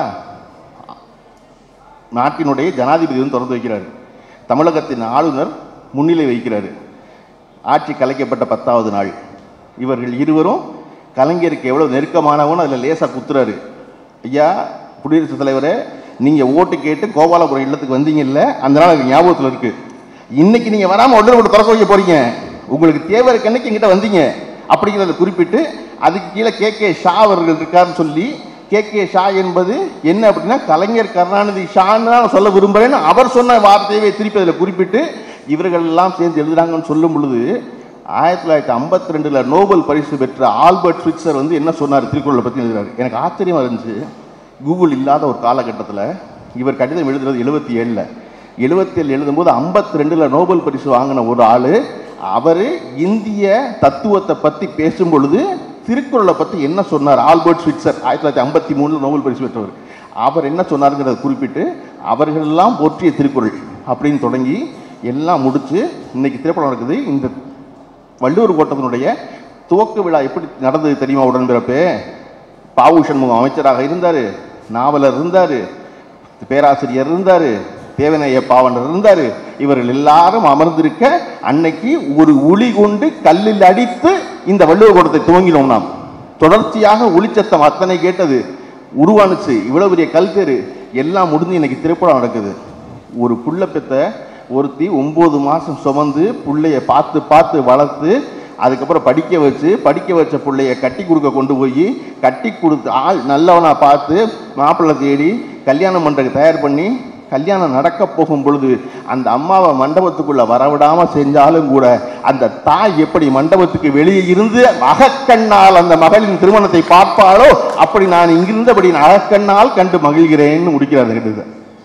நாட்டினுடைய ஜனாதிபதி வந்து திறந்து வைக்கிறார் தமிழகத்தின் ஆளுநர் முன்னிலை வைக்கிறாரு ஆட்சி கலைக்கப்பட்ட பத்தாவது நாள் இவர்கள் இருவரும் கலைஞருக்கு எவ்வளோ நெருக்கமானவன்னு அதில் லேசாக குத்துறாரு ஐயா குடியரசுத் தலைவரே நீங்கள் ஓட்டு கேட்டு கோபாலபுரம் இல்லத்துக்கு வந்தீங்கல்ல அந்த நாள் எனக்கு ஞாபகத்தில் இருக்கு இன்னைக்கு நீங்கள் வராமல் உடனே ஒன்று திறக்க வைக்க போறீங்க உங்களுக்கு தேவை இருக்க அன்னைக்கு எங்கிட்ட வந்தீங்க அப்படிங்கிறத குறிப்பிட்டு அதுக்கு கீழே கே கே ஷா அவர்கள் இருக்காருன்னு சொல்லி கே கே ஷா என்பது என்ன அப்படின்னா கலைஞர் கருணாநிதி ஷான்னு தான் நான் சொல்ல விரும்புகிறேன்னு அவர் சொன்ன வார்த்தையை திருப்பி அதில் குறிப்பிட்டு இவர்கள் எல்லாம் சேர்ந்து எழுதுறாங்கன்னு சொல்லும் பொழுது ஆயிரத்தி தொள்ளாயிரத்தி ஐம்பத்தி ரெண்டில் நோபல் பரிசு பெற்ற ஆல்பர்ட் ஸ்விட்சர் வந்து என்ன சொன்னார் திருக்குறளை பற்றி எழுதுறாரு எனக்கு ஆச்சரியமாக இருந்துச்சு கூகுள் இல்லாத ஒரு காலகட்டத்தில் இவர் கடிதம் எழுதுறது எழுபத்தி ஏழில் எழுபத்தி ஏழு எழுதும்போது ஐம்பத்தி ரெண்டில் நோபல் பரிசு வாங்கின ஒரு ஆள் அவர் இந்திய தத்துவத்தை பற்றி பேசும் பொழுது திருக்குறளை பற்றி என்ன சொன்னார் ஆல்பர்ட் ஸ்விட்சர் ஆயிரத்தி தொள்ளாயிரத்தி ஐம்பத்தி மூணில் நோபல் பரிசு பெற்றவர் அவர் என்ன சொன்னாருங்கிறத குறிப்பிட்டு அவர்களெல்லாம் போற்றிய திருக்குறள் அப்படின்னு தொடங்கி எல்லாம் முடிச்சு இன்னைக்கு திரைப்படம் நடக்குது இந்த வள்ளுவர் கோட்டத்தினுடைய துவக்க விழா எப்படி நடந்தது தெரியுமா உடன்பிறப்பே பாவு சண்முகம் அமைச்சராக இருந்தார் நாவலர் இருந்தார் பேராசிரியர் இருந்தார் தேவனைய பாவனர் இருந்தார் இவர்கள் எல்லாரும் அமர்ந்திருக்க அன்னைக்கு ஒரு உளி கொண்டு கல்லில் அடித்து இந்த வள்ளுவர் கூடத்தை துவங்கினோம் நாம் தொடர்ச்சியாக ஒளிச்சத்தம் அத்தனை கேட்டது உருவானுச்சு இவ்வளவு பெரிய கல் தெரு எல்லாம் முடிஞ்சு இன்னைக்கு திருப்படம் நடக்குது ஒரு புள்ள பெத்த ஒருத்தி ஒன்பது மாசம் சுமந்து புள்ளைய பார்த்து பார்த்து வளர்த்து அதுக்கப்புறம் படிக்க வச்சு படிக்க வச்ச பிள்ளைய கட்டி கொடுக்க கொண்டு போய் கட்டி கொடுத்து ஆள் நல்லவனா பார்த்து மாப்பிள்ளை தேடி கல்யாணம் பண்ணுறதுக்கு தயார் பண்ணி கல்யாணம் நடக்க போகும் பொழுது அந்த அம்மாவை மண்டபத்துக்குள்ள வரவிடாம செஞ்சாலும் கூட அந்த தாய் எப்படி மண்டபத்துக்கு வெளியே இருந்து அகக்கண்ணால் அந்த மகளின் திருமணத்தை பார்ப்பாளோ அப்படி நான் இங்கிருந்தபடி நான் அகக்கண்ணால் கண்டு மகிழ்கிறேன்னு முடிக்கிறார் அந்த கட்டுரை.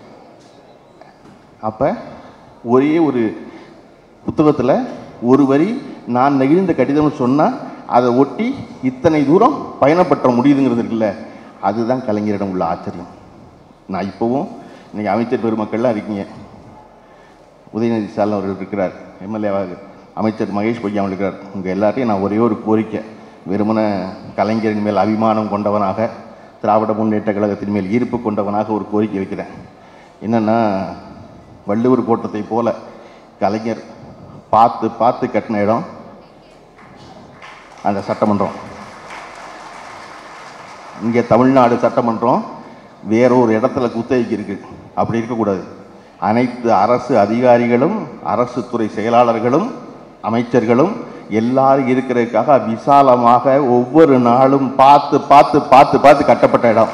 அப்ப ஒரே ஒரு புத்தகத்தில் ஒரு வரி நான் நெகிழ்ந்த கடிதம்னு சொன்னால் அதை ஒட்டி இத்தனை தூரம் பயணப்பற்ற முடியுதுங்கிறது இருக்குல்ல அதுதான் கலைஞரிடம் உள்ள ஆச்சரியம் நான் இப்போவும் இன்னைக்கு அமைச்சர் பெருமக்கள்லாம் இருக்கீங்க உதயநிதி ஸ்டாலின் அவர்கள் இருக்கிறார் எம்எல்ஏவாக அமைச்சர் மகேஷ் பொய்யாமல் இருக்கிறார் உங்கள் எல்லாத்தையும் நான் ஒரே ஒரு கோரிக்கை வெறுமன கலைஞரின் மேல் அபிமானம் கொண்டவனாக திராவிட முன்னேற்ற கழகத்தின் மேல் ஈர்ப்பு கொண்டவனாக ஒரு கோரிக்கை வைக்கிறேன் என்னென்னா வள்ளுவர் கோட்டத்தை போல கலைஞர் பார்த்து பார்த்து கட்டின இடம் அந்த சட்டமன்றம் இங்கே தமிழ்நாடு சட்டமன்றம் வேற ஒரு இடத்துல குத்தகைக்கு இருக்கு அப்படி இருக்கக்கூடாது அனைத்து அரசு அதிகாரிகளும் அரசு துறை செயலாளர்களும் அமைச்சர்களும் எல்லாரும் இருக்கிறதுக்காக விசாலமாக ஒவ்வொரு நாளும் பார்த்து பார்த்து பார்த்து பார்த்து கட்டப்பட்ட இடம்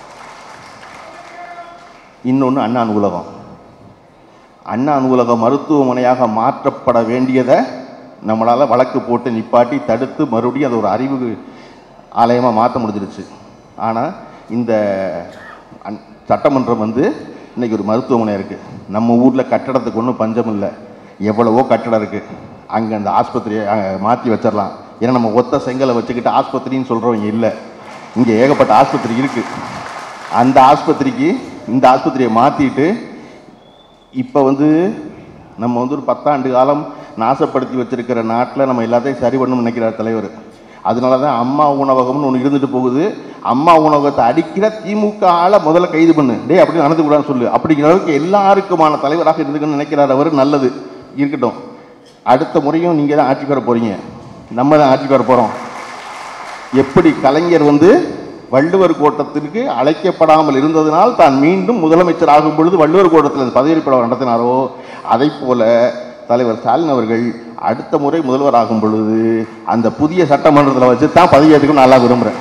இன்னொன்று அண்ணா நூலகம் அண்ணா நூலக மருத்துவமனையாக மாற்றப்பட வேண்டியதை நம்மளால் வழக்கு போட்டு நிப்பாட்டி தடுத்து மறுபடியும் அது ஒரு அறிவு ஆலயமாக மாற்ற முடிஞ்சிருச்சு ஆனால் இந்த அன்- சட்டமன்றம் வந்து இன்னைக்கு ஒரு மருத்துவமனை இருக்குது நம்ம ஊரில் கட்டடத்துக்கு ஒன்றும் பஞ்சம் இல்லை எவ்வளவோ கட்டடம் இருக்குது அங்கே அந்த ஆஸ்பத்திரியை மாற்றி வச்சிடலாம் ஏன்னா நம்ம ஒத்த செங்கலை வச்சுக்கிட்டு ஆஸ்பத்திரின்னு சொல்கிறவங்க இல்லை இங்கே ஏகப்பட்ட ஆஸ்பத்திரி இருக்குது அந்த ஆஸ்பத்திரிக்கு இந்த ஆஸ்பத்திரியை மாற்றிட்டு இப்போ வந்து நம்ம வந்து ஒரு பத்தாண்டு காலம் நாசப்படுத்தி வச்சிருக்கிற நாட்டில் நம்ம எல்லாத்தையும் சரி பண்ணணும்னு நினைக்கிறார் தலைவர் அதனால தான் அம்மா உணவகம்னு ஒன்று இருந்துட்டு போகுது அம்மா உணவகத்தை அடிக்கிற திமுக ஆளை முதல்ல கைது பண்ணு டேய் அப்படி நடந்து கூடாதுன்னு சொல்லு அப்படிங்கிற அளவுக்கு எல்லாருக்குமான தலைவராக இருந்துக்கணும்னு நினைக்கிறார் அவர் நல்லது இருக்கட்டும் அடுத்த முறையும் நீங்கள் தான் ஆட்சிக்கு வர போகிறீங்க நம்ம தான் ஆட்சிக்கு வர போகிறோம் எப்படி கலைஞர் வந்து வள்ளுவர் கோட்டத்திற்கு அழைக்கப்படாமல் இருந்ததனால் தான் மீண்டும் முதலமைச்சர் ஆகும் பொழுது வள்ளுவர் கோட்டத்தில் பதவியேற்பட நடத்தினாரோ அதை போல தலைவர் ஸ்டாலின் அவர்கள் அடுத்த முறை முதல்வர் ஆகும் பொழுது அந்த புதிய சட்டமன்றத்தில் வச்சு தான் பதவியேற்றுக்கணும் நல்லா விரும்புகிறேன்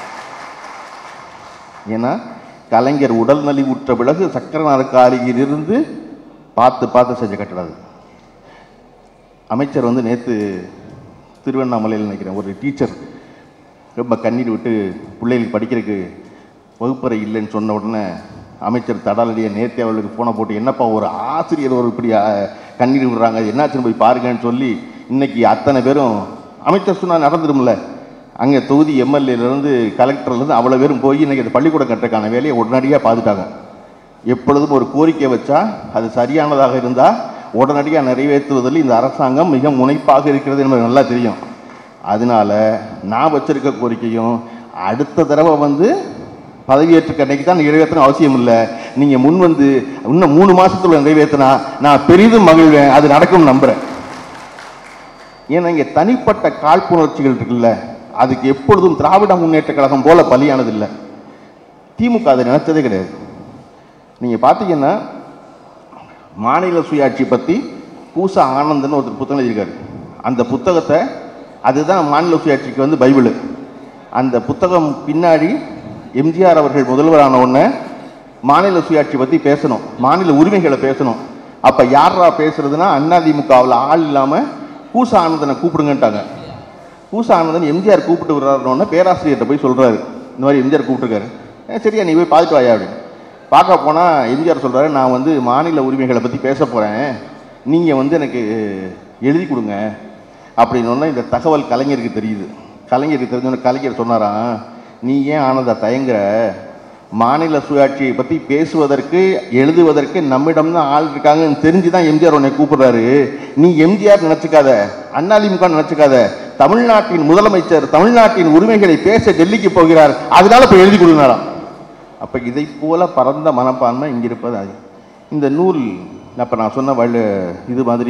ஏன்னா கலைஞர் உடல் நலிவுற்ற பிறகு சக்கர நாற்காலியில் இருந்து பார்த்து பார்த்து செஞ்ச கட்டடம் அது. அமைச்சர் வந்து நேற்று திருவண்ணாமலையில் நினைக்கிறேன் ஒரு டீச்சர் ரொம்ப கண்ணீர் விட்டு பிள்ளைகளுக்கு படிக்கிறதுக்கு வகுப்பறை இல்லைன்னு சொன்ன உடனே அமைச்சர் தடாலடியை நேர்த்தி அவர்களுக்கு போன போட்டு என்னப்பா ஒரு ஆசிரியர் ஒரு இப்படி அஹ், கண்ணீர் விடுறாங்க என்னாச்சுன்னு போய் பாருங்கன்னு சொல்லி இன்னைக்கு அத்தனை பேரும் அமைச்சர் சொன்னா நடந்துரும்ல அங்கே தொகுதி எம்எல்ஏலேருந்து கலெக்டர்லேருந்து அவ்வளோ பேரும் போய் இன்னைக்கு அந்த பள்ளிக்கூடம் கட்டுறதுக்கான வேலையை உடனடியாக பார்த்துட்டாங்க எப்பொழுதும் ஒரு கோரிக்கை வச்சா அது சரியானதாக இருந்தால் உடனடியாக நிறைவேற்றுவதில் இந்த அரசாங்கம் மிக முனைப்பாக இருக்கிறது என்பது நல்லா தெரியும் அதனால நான் வச்சிருக்க கோரிக்கையும் அடுத்த தடவை வந்து பதவியேற்றுக்க அன்னைக்கு தான் நிறைவேற்றணும் அவசியம் இல்லை நீங்கள் முன் வந்து இன்னும் மூணு மாசத்துல நிறைவேற்றினா நான் பெரிதும் மகிழ்வேன் அது நடக்கும் நம்புறேன் ஏன்னா இங்கே தனிப்பட்ட காழ்ப்புணர்ச்சிகள் இருக்குல்ல அதுக்கு எப்பொழுதும் திராவிட முன்னேற்ற கழகம் போல பலியானதில்லை திமுக அதை நினைச்சதே கிடையாது நீங்கள் பார்த்தீங்கன்னா மாநில சுயாட்சி பற்றி பூசா ஆனந்தன்னு ஒருத்தர் புத்தகம் எழுதியிருக்காரு அந்த புத்தகத்தை அதுதான் மாநில சுயாட்சிக்கு வந்து பைபிள் அந்த புத்தகம் பின்னாடி எம்ஜிஆர் அவர்கள் முதல்வரான உடனே மாநில சுயாட்சி பற்றி பேசணும் மாநில உரிமைகளை பேசணும் அப்போ யாரா பேசுறதுன்னா அதிமுகவில் ஆள் இல்லாமல் பூசா ஆனந்தனை கூப்பிடுங்கன்ட்டாங்க பூசா ஆனந்தன் எம்ஜிஆர் கூப்பிட்டு விடுறாருன்னு பேராசிரியர்கிட்ட போய் சொல்கிறாரு இந்த மாதிரி எம்ஜிஆர் கூப்பிட்டுருக்காரு "ஏ, சரியா நீ போய் பார்த்துட்டு வாயா அப்படின்னு பார்க்க போனால் எம்ஜிஆர் சொல்கிறாரு நான் வந்து மாநில உரிமைகளை பற்றி பேச போகிறேன் நீங்கள் வந்து எனக்கு எழுதி கொடுங்க அப்படின்னு ஒன்று இந்த தகவல் கலைஞருக்கு தெரியுது கலைஞருக்கு தெரிஞ்சோன்னு கலைஞர் சொன்னாராம் நீ ஏன் ஆனந்தா தயங்குற மாநில சுயாட்சியை பற்றி பேசுவதற்கு எழுதுவதற்கு நம்மிடம் தான் ஆள் இருக்காங்கன்னு தெரிஞ்சு தான் எம்ஜிஆர் உன்னை கூப்பிடுறாரு நீ எம்ஜிஆர் நினச்சிக்காத அண்ணாதிமுக நினச்சிக்காத தமிழ்நாட்டின் முதலமைச்சர் தமிழ்நாட்டின் உரிமைகளை பேச டெல்லிக்கு போகிறார் அதனால இப்போ எழுதி கொடுனாராம் அப்போ இதை போல பரந்த மனப்பான்மை இங்கே இருப்பது அது இந்த நூல் அப்போ நான் சொன்ன வள்ளு இது மாதிரி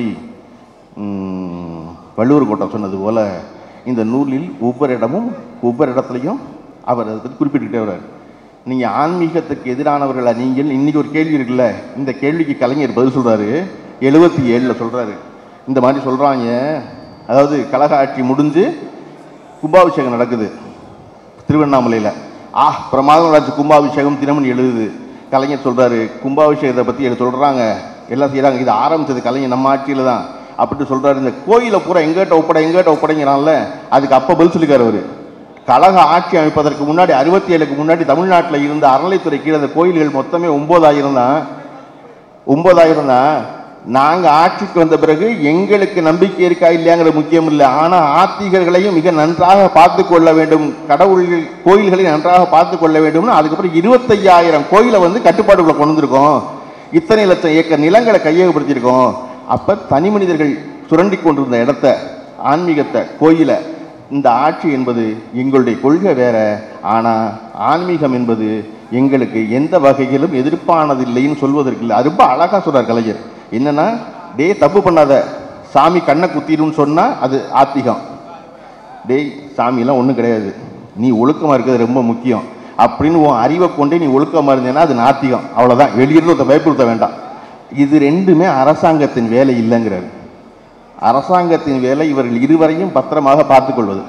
ம், வள்ளுவர் கோட்டம் சொன்னது போல இந்த நூலில் ஒவ்வொரு இடமும் ஒவ்வொரு இடத்துலையும் அவர் அதை பற்றி குறிப்பிட்டுக்கிட்டே வர்றார் நீங்கள் ஆன்மீகத்துக்கு எதிரானவர்களா நீங்கள் இன்னைக்கு ஒரு கேள்வி இருக்குல்ல இந்த கேள்விக்கு கலைஞர் பதில் சொல்கிறாரு எழுபத்தி ஏழில் சொல்கிறாரு இந்த மாதிரி சொல்கிறாங்க அதாவது கழக ஆட்சி முடிஞ்சு கும்பாபிஷேகம் நடக்குது திருவண்ணாமலையில் ஆ பிரமாதம் நடந்துச்சு கும்பாபிஷேகம் தினமணி எழுதுது கலைஞர் சொல்கிறாரு கும்பாபிஷேகத்தை பற்றி எழுத சொல்கிறாங்க எல்லாம் செய்கிறாங்க இது ஆரம்பிச்சது கலைஞர் நம்ம ஆட்சியில் தான் அப்படின்ட்டு சொல்கிறாரு இந்த கோயிலை பூரா எங்கிட்ட ஒப்படை எங்கிட்ட ஒப்படைங்கிறான்ல அதுக்கு அப்போ பதில் சொல்லிக்காரு அவர் கழக ஆட்சி அமைப்பதற்கு முன்னாடி அறுபத்தி ஏழுக்கு முன்னாடி தமிழ்நாட்டில் இருந்த அறநிலைத்துறை கீழே அந்த கோயில்கள் மொத்தமே ஒம்பதாயிரம் தான் ஒன்பதாயிரம் தான் நாங்கள் ஆட்சிக்கு வந்த பிறகு எங்களுக்கு நம்பிக்கை இருக்கா இல்லையாங்கிறது முக்கியம் இல்லை ஆனால் ஆத்திகர்களையும் மிக நன்றாக பார்த்து கொள்ள வேண்டும் கடவுள்கள் கோயில்களை நன்றாக பார்த்து கொள்ள வேண்டும்னு அதுக்கப்புறம் இருபத்தையாயிரம் கோயிலை வந்து கட்டுப்பாடுக்குள்ள கொண்டு வந்திருக்கோம் இத்தனை லட்சம் ஏக்கர் நிலங்களை கையகப்படுத்தியிருக்கோம் அப்போ தனி மனிதர்கள் சுரண்டி கொண்டிருந்த இடத்த ஆன்மீகத்தை கோயிலை இந்த ஆட்சி என்பது எங்களுடைய கொள்கை வேற ஆனால் ஆன்மீகம் என்பது எங்களுக்கு எந்த வகையிலும் எதிர்ப்பானதில்லைன்னு சொல்வதற்கு இல்லை அது ரொம்ப அழகாக சொல்றார் கலைஞர் என்னன்னா டே தப்பு பண்ணாத சாமி கண்ணை குத்திடும்னு சொன்னால் அது ஆத்திகம் டேய் சாமியெல்லாம் ஒன்றும் கிடையாது நீ ஒழுக்கமாக இருக்கிறது ரொம்ப முக்கியம் அப்படின்னு உன் அறிவை கொண்டே நீ ஒழுக்கமாக இருந்தேன்னா அது நாத்திகம் அவ்வளோதான் வெளியிருந்து ஒருத்த பயப்படுத்த வேண்டாம் இது ரெண்டுமே அரசாங்கத்தின் வேலை இல்லைங்கிறாரு அரசாங்கத்தின் வேலை இவர்கள் இருவரையும் பத்திரமாக பார்த்துக்கொள்வது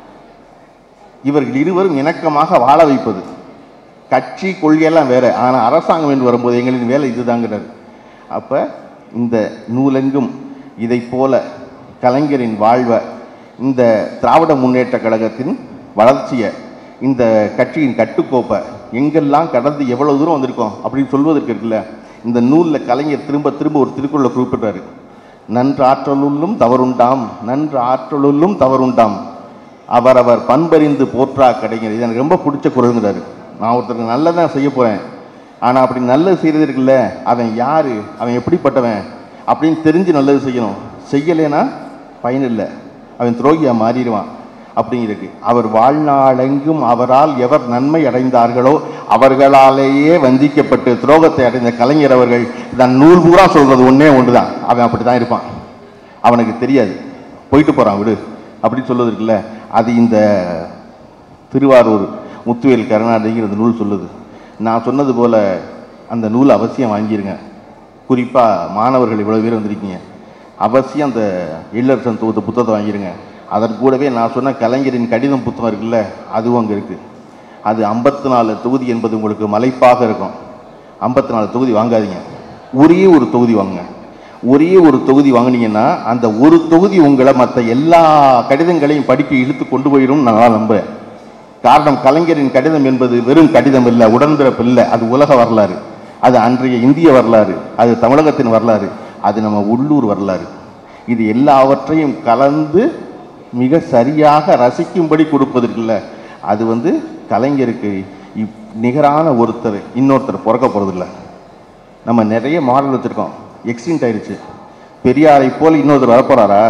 இவர்கள் இருவரும் இணக்கமாக வாழ வைப்பது கட்சி கொள்கையெல்லாம் வேற ஆனால் அரசாங்கம் என்று வரும்போது எங்களின் வேலை இதுதாங்கிறார் அப்போ இந்த நூலெங்கும் இதைப் போல கலைஞரின் வாழ்வை இந்த திராவிட முன்னேற்ற கழகத்தின் வளர்ச்சியை இந்த கட்சியின் கட்டுக்கோப்பை எங்கெல்லாம் கடந்து எவ்வளவு தூரம் வந்திருக்கோம் அப்படின்னு சொல்வதற்கு இருக்குல்ல இந்த நூலில் கலைஞர் திரும்ப திரும்ப ஒரு திருக்குறளை குறிப்பிட்டாரு நன்று ஆற்றலுள்ளும் தவறுண்டாம் நன்று ஆற்றலுள்ளும் தவறுண்டாம் அவரவர் பண்பறிந்து போற்றா கிடைக்கிறது இது எனக்கு ரொம்ப பிடிச்ச குரலுங்கிறாரு நான் ஒருத்தருக்கு நல்லதான் செய்ய போகிறேன் ஆனால் அப்படி நல்லது செய்கிறது இருக்குல்ல அவன் யார் அவன் எப்படிப்பட்டவன் அப்படின்னு தெரிஞ்சு நல்லது செய்யணும் செய்யலைன்னா பயனில்லை அவன் துரோகியாக மாறிடுவான் அப்படிங்கிறது அவர் வாழ்நாளெங்கும் அவரால் எவர் நன்மை அடைந்தார்களோ அவர்களாலேயே வஞ்சிக்கப்பட்டு துரோகத்தை அடைந்த கலைஞர் அவர்கள் தன் நூல் பூரா சொல்றது ஒன்றே ஒன்று தான் அவன் அப்படி தான் இருப்பான் அவனுக்கு தெரியாது போயிட்டு போகிறான் விடு அப்படின்னு சொல்லுவது இருக்குல்ல அது இந்த திருவாரூர் முத்துவேல் கருணாநிதிங்கிற நூல் சொல்லுது நான் சொன்னது போல அந்த நூல் அவசியம் வாங்கிருங்க குறிப்பாக மாணவர்கள் இவ்வளோ பேர் வந்திருக்கீங்க அவசியம் அந்த இல்லரசன் தொகுத்த புத்தகத்தை வாங்கிருங்க அதன் கூடவே நான் சொன்ன கலைஞரின் கடிதம் புத்தகம் இருக்குல்ல அதுவும் அங்கே இருக்குது அது ஐம்பத்தி நாலு தொகுதி என்பது உங்களுக்கு மலைப்பாக இருக்கும் ஐம்பத்தி நாலு தொகுதி வாங்காதீங்க ஒரே ஒரு தொகுதி வாங்குங்க ஒரே ஒரு தொகுதி வாங்குனீங்கன்னா அந்த ஒரு தொகுதி உங்களை மற்ற எல்லா கடிதங்களையும் படிக்க இழுத்து கொண்டு போயிடும் நான் நம்புறேன் காரணம் கலைஞரின் கடிதம் என்பது வெறும் கடிதம் இல்லை உடன்பிறப்பு இல்லை அது உலக வரலாறு அது அன்றைய இந்திய வரலாறு அது தமிழகத்தின் வரலாறு அது நம்ம உள்ளூர் வரலாறு இது எல்லாவற்றையும் கலந்து மிக சரியாக ரசிக்கும்படி கொடுப்பதற்குல்ல அது வந்து கலைஞருக்கு இப் நிகரான ஒருத்தர் இன்னொருத்தர் பிறக்க போகிறதில்ல நம்ம நிறைய மாடல் வச்சுருக்கோம் எக்ஸ்டின்ட் ஆயிடுச்சு பெரியாரை போல் இன்னொருத்தர் வரப்போறாரா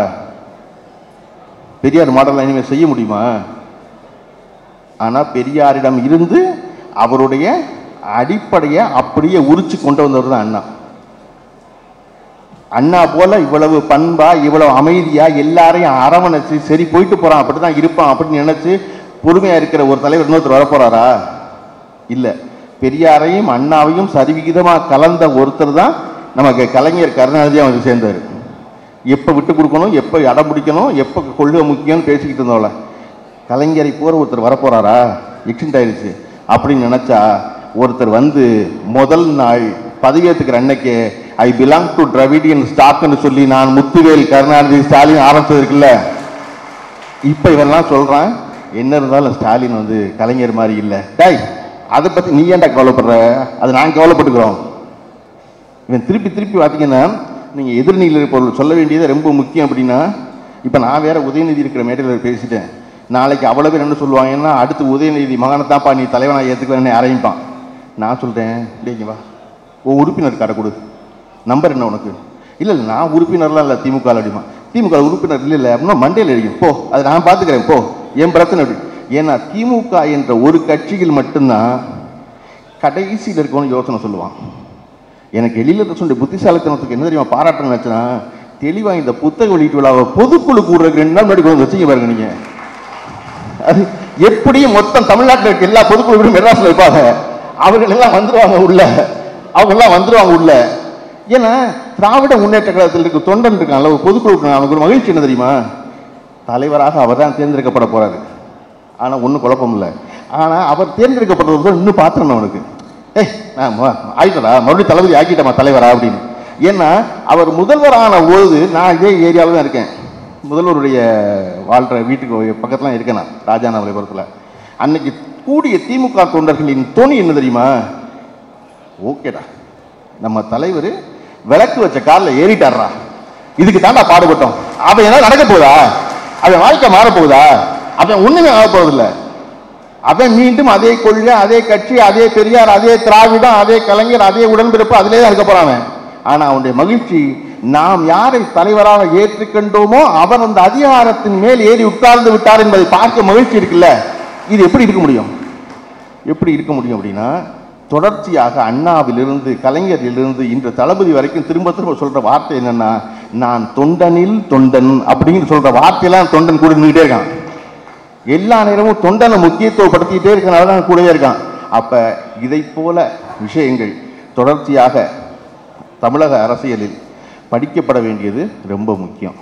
பெரியார் மாடல்லாம் இனிமேல் செய்ய முடியுமா ஆனால் பெரியாரிடம் இருந்து அவருடைய அடிப்படையை அப்படியே உரிச்சு கொண்டு வந்தவர் தான் அண்ணா அண்ணா போல இவ்வளவு பண்பா இவ்வளவு அமைதியா எல்லாரையும் அரவணைச்சு சரி போயிட்டு போறான் அப்படிதான் இருப்பான் அப்படின்னு நினைச்சு பொறுமையா இருக்கிற ஒரு தலைவர் இன்னொருத்தர் வரப்போறாரா இல்ல பெரியாரையும் அண்ணாவையும் சரிவிகிதமா கலந்த ஒருத்தர் தான் நமக்கு கலைஞர் கருணாநிதியா வந்து சேர்ந்தாரு எப்போ விட்டு கொடுக்கணும் எப்போ இடம் பிடிக்கணும் எப்போ கொள்கை முக்கியம்னு பேசிக்கிட்டு இருந்தோம்ல கலைஞரை போற ஒருத்தர் வரப்போறாரா எக்ஸ்டெண்ட் ஆயிடுச்சு அப்படின்னு நினைச்சா ஒருத்தர் வந்து முதல் நாள் பதவியேற்றுக்கிற அன்னைக்கு ஐ பிலாங் டு டிராவிடியன் ஸ்டாக்னு சொல்லி நான் முத்துவேல் கருணாநிதி ஸ்டாலின் ஆரம்பிச்சது இருக்குல்ல இப்போ இவெல்லாம் சொல்றான் என்ன இருந்தாலும் ஸ்டாலின் வந்து கலைஞர் மாதிரி இல்லை டேய் அதை பத்தி நீ ஏன்டா கவலைப்படுற அது நான் கவலைப்பட்டுக்கிறோம் இவன் திருப்பி திருப்பி பார்த்தீங்கன்னா நீங்கள் எதிர்நீல பொருள் சொல்ல வேண்டியது ரொம்ப முக்கியம் அப்படின்னா இப்போ நான் வேற உதயநிதி இருக்கிற மேடையில் பேசிட்டேன் நாளைக்கு அவ்வளோ பேர் என்ன சொல்லுவாங்கன்னா அடுத்து உதயநிதி மகனை தான்ப்பா நீ தலைவனாக ஏற்றுக்கலன்னு அறையிப்பான் நான் சொல்கிறேன் இல்லைங்க வா ஓ உறுப்பினர் கார்டை கொடு நம்பர் என்ன உனக்கு இல்லை இல்லை நான் உறுப்பினர்லாம் இல்லை திமுக அப்படிமா திமுக உறுப்பினர் இல்லை இல்லை அப்படின்னா மண்டையில் எழுதியும் போ அதை நான் பார்த்துக்கிறேன் போ என் பிரச்சனை அப்படி ஏன்னா திமுக என்ற ஒரு கட்சியில் மட்டும்தான் கடைசியில் இருக்கவனு யோசனை சொல்லுவான் எனக்கு எழிலரசனுடைய புத்திசாலித்தனத்துக்கு என்ன தெரியுமா பாராட்டணும் நினைச்சேன்னா தெளிவா இந்த புத்தக வெளியீட்டு விழாவை பொதுக்குழு கூடுறதுக்கு ரெண்டு நாள் முன்னாடி கொண்டு வந்து வச்சுங்க பாருங்க நீங்க அது எப்படியும் மொத்தம் தமிழ்நாட்டில் இருக்க எல்லா பொதுக்குழுவிலும் மெட்ராஸ்ல இருப்பாங்க அவர்கள் எல்லாம் வந்துருவாங்க உள்ள அவங்க எல்லாம் வந்துருவாங்க உள்ள ஏன்னா திராவிட முன்னேற்ற கழகத்தில் இருக்க தொண்டன் இருக்கான்ல ஒரு பொதுக்குழு இருக்கான், அவனுக்கு ஒரு மகிழ்ச்சி என்ன தெரியுமா தலைவராக அவர் தான் தேர்ந்தெடுக்கப்பட போறாரு ஆனா ஒன்றும் குழப்பம் இல்லை ஆனா அவர் தேர்ந்தெடுக்கப்படுறது இன்னும் பாத்திரம் அவனுக்கு ஏய் நான் மு- ஆயிட்டடா மறுபடியும் தளபதி ஆக்கிட்டமா தலைவரா அப்படின்னு ஏன்னா அவர் முதல்வர் ஆன பொழுது நான் இதே ஏரியாவில் தான் இருக்கேன் முதல்வருடைய வாழ்ற வீட்டுக்கு பக்கத்துல இருக்கேன் நான் ராஜாநாமலைபுரத்தில் அன்னைக்கு கூடிய திமுக தொண்டர்களின் தோணி என்ன தெரியுமா ஓகேடா நம்ம தலைவர் விளக்கு வச்ச காலில் ஏறிட்டாடுறா இதுக்கு தாண்டா பாடுபட்டோம் அவன் என்ன நடக்க போகுதா அவன் வாழ்க்கை மாற போகுதா அவன் ஒண்ணுமே ஆக போவதில்லை அவன் மீண்டும் அதே கொள்கை அதே கட்சி அதே பெரியார் அதே திராவிடம் அதே கலைஞர் அதே உடன்பிறப்பு அதிலே தான் இருக்க போறான் அவன். ஆனா அவனுடைய மகிழ்ச்சி நாம் யாரை தலைவராக ஏற்றுக்கொண்டோமோ அவர் அந்த அதிகாரத்தின் மேல் ஏறி உட்கார்ந்து விட்டார் என்பதை பார்க்க மகிழ்ச்சி இருக்குல்ல இது எப்படி இருக்க முடியும் எப்படி இருக்க முடியும் அப்படின்னா தொடர்ச்சியாக அண்ணாவிலிருந்து கலைஞரிலிருந்து இன்று தளபதி வரைக்கும் திரும்ப திரும்ப சொல்ற வார்த்தை என்னன்னா நான் தொண்டனில் தொண்டன் அப்படின்னு சொல்ற வார்த்தையெல்லாம் தொண்டன் கூட இருந்துகிட்டே இருக்கான் எல்லா நேரமும் தொண்டனை முக்கியத்துவப்படுத்திக்கிட்டே இருக்கனால தான் கூடவே இருக்கான் அப்ப இதை போல விஷயங்கள் தொடர்ச்சியாக தமிழக அரசியலில் படிக்கப்பட வேண்டியது ரொம்ப முக்கியம்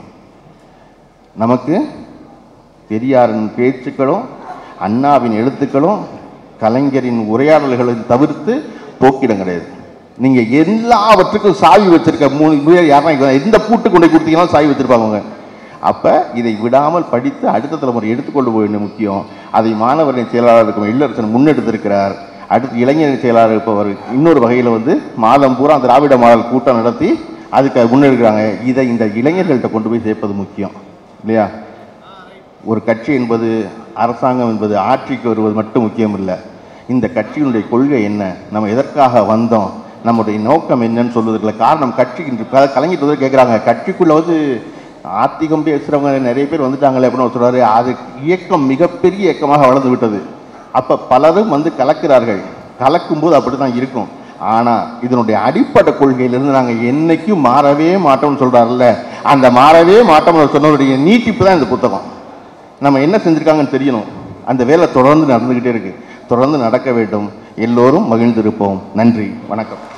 நமக்கு பெரியாரின் பேச்சுக்களும் அண்ணாவின் எழுத்துக்களும் கலைஞரின் உரையாடல்களை தவிர்த்து போக்கிடம் கிடையாது நீங்க எல்லாவற்றுக்கும் சாவி வச்சிருக்க மூணு பேர் யாரா எந்த பூட்டு கொண்டு போய் கொடுத்தீங்கன்னா சாவி வச்சிருப்பாங்க அவங்க. அப்ப இதை விடாமல் படித்து அடுத்த தலைமுறை எடுத்துக்கொண்டு போக வேண்டிய முக்கியம் அதை மாணவரின் செயலாளர் இருக்கும் இல்லரசன் முன்னெடுத்திருக்கிறார் அடுத்து இளைஞரின் செயலாளர் இருப்பவர் இன்னொரு வகையில் வந்து மாதம் பூரா திராவிட மாடல் கூட்டம் நடத்தி அதுக்கு முன்னெடுக்கிறாங்க இதை இந்த இளைஞர்கள்ட்ட கொண்டு போய் சேர்ப்பது முக்கியம் இல்லையா ஒரு கட்சி என்பது அரசாங்கம் என்பது ஆட்சிக்கு வருவது மட்டும் முக்கியம் இல்லை இந்த கட்சியினுடைய கொள்கை என்ன நம்ம எதற்காக வந்தோம் நம்முடைய நோக்கம் என்னன்னு சொல்வதற்குள்ள காரணம் கட்சி இன்று க- கலைஞர் வந்து கேட்குறாங்க கட்சிக்குள்ள வந்து ஆத்திகம் பேசுகிறவங்க நிறைய பேர் வந்துட்டாங்களே அப்படின்னு சொல்றாரு அது இயக்கம் மிகப்பெரிய இயக்கமாக வளர்ந்து விட்டது அப்போ பலரும் வந்து கலக்கிறார்கள் கலக்கும்போது அப்படி தான் இருக்கும் ஆனால் இதனுடைய அடிப்படை கொள்கையிலிருந்து நாங்கள் என்னைக்கும் மாறவே மாட்டோம்னு சொல்றாருல்ல அந்த மாறவே மாட்டோம்னு சொன்னவருடைய நீட்டிப்பு தான் இந்த புத்தகம் நம்ம என்ன செஞ்சிருக்காங்கன்னு தெரியணும் அந்த வேலை தொடர்ந்து நடந்துக்கிட்டே இருக்கு தொடர்ந்து நடக்க வேண்டும் எல்லோரும் மகிழ்ந்திருப்போம் நன்றி வணக்கம்